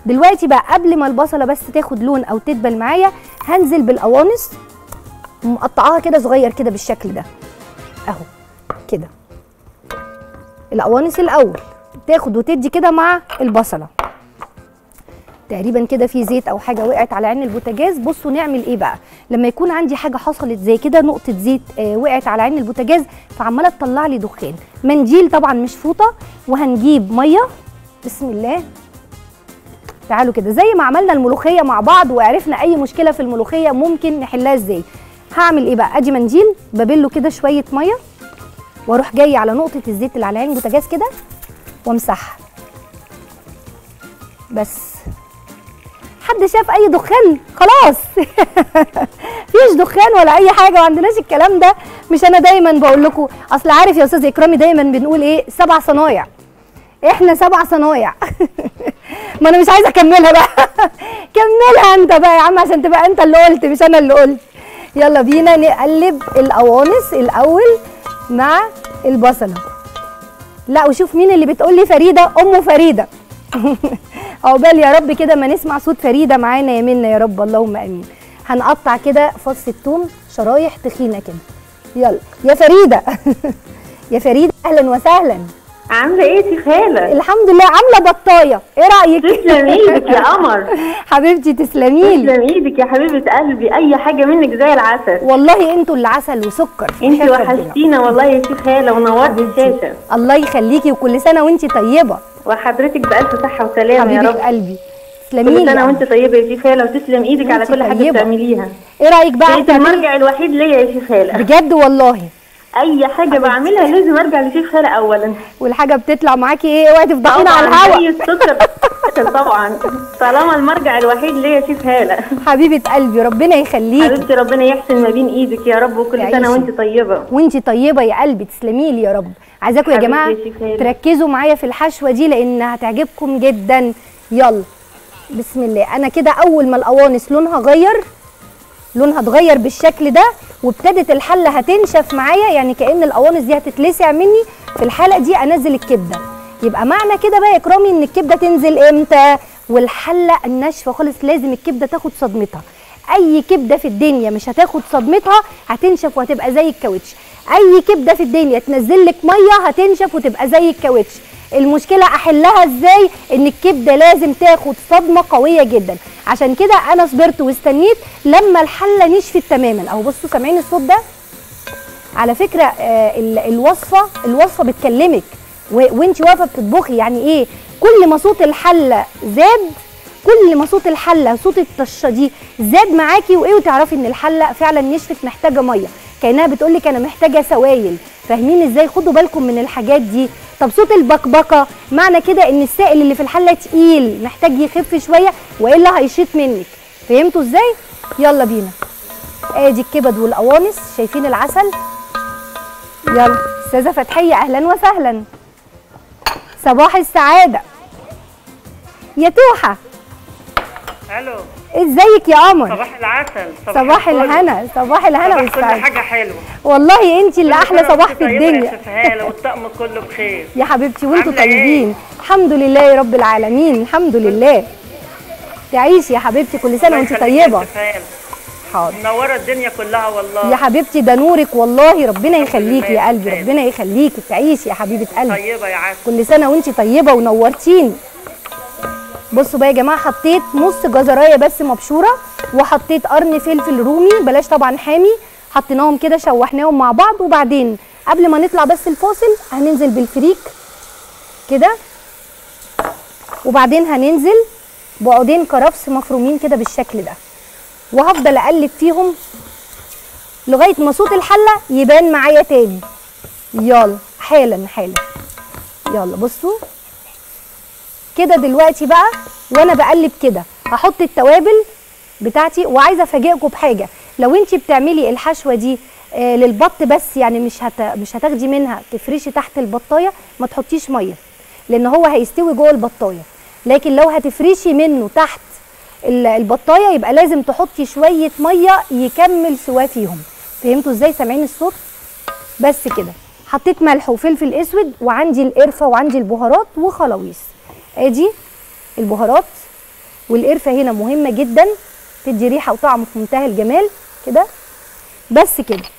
دلوقتي بقى قبل ما البصله بس تاخد لون او تدبل معايا هنزل بالقوانص مقطعاها كده صغير كده بالشكل ده اهو كده القوانص الاول تاخد وتدي كده مع البصله تقريبا كده في زيت او حاجه وقعت على عين البوتاجاز بصوا نعمل ايه بقى لما يكون عندي حاجه حصلت زي كده نقطه زيت آه وقعت على عين البوتاجاز فعماله تطلع لي دخان منديل طبعا مش فوطه وهنجيب ميه بسم الله تعالوا كده زي ما عملنا الملوخيه مع بعض وعرفنا اي مشكله في الملوخيه ممكن نحلها ازاي هعمل ايه بقى ادي منديل ببله كده شويه ميه واروح جاي على نقطه الزيت اللي على عين البوتاجاز كده وامسحها بس حد شاف اي دخان خلاص مفيش دخان ولا اي حاجه ما عندناش الكلام ده مش انا دايما بقول لكم اصل عارف يا استاذ اكرامي دايما بنقول ايه سبع صنايع احنا سبع صنايع ما انا مش عايزه اكملها بقى كملها انت بقى يا عم عشان تبقى انت اللي قلت مش انا اللي قلت يلا بينا نقلب القوانص الاول مع البصله لا وشوف مين اللي بتقول لي فريده ام فريده عقبال يا رب كده ما نسمع صوت فريده معانا يا منا يا رب اللهم امين هنقطع كده فص الثوم شرايح تخينه كده يلا يا فريده يا فريده اهلا وسهلا عامله ايه يا خاله الحمد لله عامله بطايه ايه رايك تسلم ايدك يا قمر حبيبتي تسلمي لي تسلم ايدك يا حبيبه قلبي اي حاجه منك زي العسل والله انتوا اللي عسل وسكر في انت حياة ربنا. وحشتينا والله يا شيخ خاله ونورت الشاشه الله يخليكي وكل سنه وانت طيبه وحضرتك بالف صحه وسلامه يا حبيبه رب قلبي تسلمي كل لي سنه يا وانت طيبه يا شيخ خاله وتسلم ايدك على وانت كل حاجه طيبة. بتعمليها ايه رايك بقى انت تعملي المرجع الوحيد ليا يا شيخ خاله بجد والله اي حاجه بعملها لازم ارجع لشيخ خاله اولا والحاجه بتطلع معاكي ايه اوعي تفضحينا على طبعا الهوا زي السكر طبعا طالما المرجع الوحيد ليا يا شيخ خاله حبيبه قلبي ربنا يخليكي حبيبتي ربنا يحسن ما بين ايدك يا رب وكل تعيشي. سنه وانت طيبه وانت طيبه يا قلبي تسلمي لي يا رب عايزاكم يا حبيبتي جماعه يا شيخ هاني. تركزوا معايا في الحشوه دي لان هتعجبكم جدا يلا بسم الله انا كده اول ما القوانص لونها غير لونها اتغير بالشكل ده وابتدت الحله هتنشف معايا يعني كان القوانص دي هتتلسع مني في الحاله دي انزل الكبده يبقى معنى كده بقى يا اكرامي ان الكبده تنزل امتى والحله الناشفه خالص لازم الكبده تاخد صدمتها اي كبده في الدنيا مش هتاخد صدمتها هتنشف وهتبقى زي الكاوتش اي كبده في الدنيا تنزل لك ميه هتنشف وتبقى زي الكاوتش المشكله احلها ازاي ان الكبده لازم تاخد صدمه قويه جدا عشان كده انا صبرت واستنيت لما الحله نشفت تماما اهو بصوا سامعين الصوت ده على فكره آه، ال- الوصفه الوصفه بتكلمك و- وانت واقفه بتطبخي يعني ايه كل ما صوت الحله زاد كل ما صوت الحله صوت الطشه دي زاد معاكي وايه وتعرفي ان الحله فعلا نشفت محتاجه ميه كانها بتقول لك انا محتاجه سوائل فاهمين ازاي خدوا بالكم من الحاجات دي طب صوت البكبكه معنى كده ان السائل اللي في الحله تقيل محتاج يخف شويه والا هيشيط منك فهمتوا ازاي يلا بينا ادي الكبد والقوانص شايفين العسل يلا استاذه فتحيه اهلا وسهلا صباح السعاده يا توحه الو ازيك يا قمر صباح العسل صباح الفل. الهنا صباح الهنا صباح كل والسعاده حاجه حلوه والله انت اللي كل احلى سنة صباح وانت في طيبة يا الدنيا ست هالة والطقم كله بخير يا حبيبتي وانتوا عاملة ايه؟ طيبين الحمد لله يا رب العالمين الحمد لله تعيشي يا حبيبتي كل سنه الله وانت يخليك يا طيبه ست هالة. حاضر منوره الدنيا كلها والله يا حبيبتي ده نورك والله ربنا يخليكي لله يا قلبي يا ربنا يخليكي تعيشي يا حبيبه قلبي طيبه يا عسل كل سنه وانت طيبه ونورتيني بصوا بقى يا جماعه حطيت نص جزرايه بس مبشوره وحطيت قرن فلفل رومي بلاش طبعا حامي حطيناهم كده شوحناهم مع بعض وبعدين قبل ما نطلع بس الفاصل هننزل بالفريك كده وبعدين هننزل بعودين كرفس مفرومين كده بالشكل ده وهفضل اقلب فيهم لغايه ما صوت الحله يبان معايا تاني يلا حالا حالا يلا بصوا كده دلوقتي بقى وانا بقلب كده هحط التوابل بتاعتي وعايزه افاجئكم بحاجه لو انت بتعملي الحشوه دي آه للبط بس يعني مش هت... مش هتاخدي منها تفرشي تحت البطايه ما تحطيش ميه لان هو هيستوي جوه البطايه لكن لو هتفرشي منه تحت ال- البطايه يبقى لازم تحطي شويه ميه يكمل سواه فيهم فهمتوا ازاي سامعين الصوت بس كده حطيت ملح وفلفل اسود وعندي القرفه وعندي البهارات وخلاويص ادي البهارات والقرفه هنا مهمه جدا تدي ريحه وطعم في منتهى الجمال كده بس كده